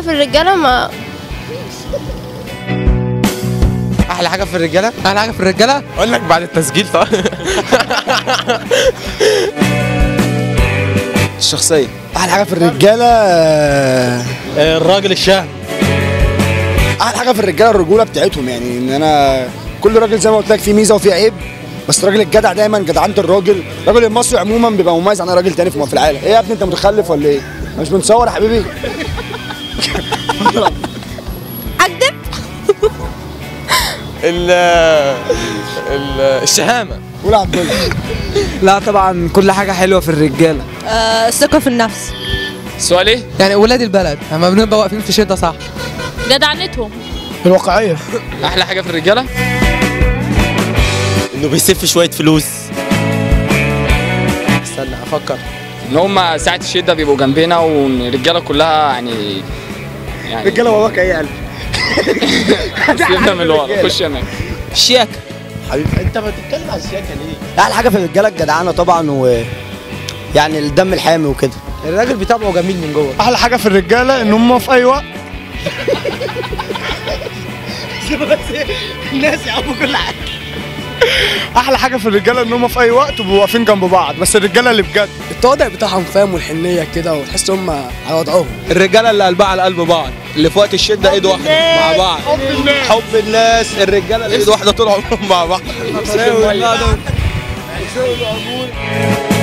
في الرجاله ما احلى حاجه في الرجاله احلى حاجه في الرجاله اقول لك بعد التسجيل طبعا الشخصيه احلى حاجه في الرجاله الراجل الشهم احلى حاجه في الرجاله الرجوله بتاعتهم يعني ان انا كل راجل زي ما قلت لك فيه ميزه وفيه عيب بس الراجل الجدع دايما جدعنه الراجل الراجل المصري عموما بيبقى مميز عن اي راجل تاني في في العالم ايه يا ابني انت متخلف ولا ايه مش بنصور يا حبيبي اكدب ال ال الشهامه قول يا عبد الله لا طبعا كل حاجه حلوه في الرجاله الثقه في النفس السؤال ايه يعني ولاد البلد اما بنبقى واقفين في شده صح جدعنتهم الواقعيه احلى حاجه في الرجاله انه بيسف شويه فلوس استنى افكر ان هم ساعه الشده بيبقوا جنبنا والرجاله كلها يعني يعني رجاله وراك ايه يا قلبي سيبنا من ورا خش هناك الشياكه حبيبي انت ما تتكلم على السياكه ليه؟ احلى حاجه في الرجاله الجدعنه طبعا و يعني الدم الحامي وكده الراجل بتاعه جميل من جوه احلى حاجه في الرجاله ان هم في اي وقت الناس يعرفوا كل حاجه احلى حاجه في الرجاله ان هم في اي وقت وبيبقوا واقفين جنب بعض بس الرجاله اللي بجد التواضع بتاعهم فاهم والحنيه كده وتحس هم على وضعهم الرجاله اللي قلبها على قلب بعض اللي في وقت الشده ايد واحده مع بعض حب الناس الرجاله اللي ايد واحده طول عمرهم مع بعض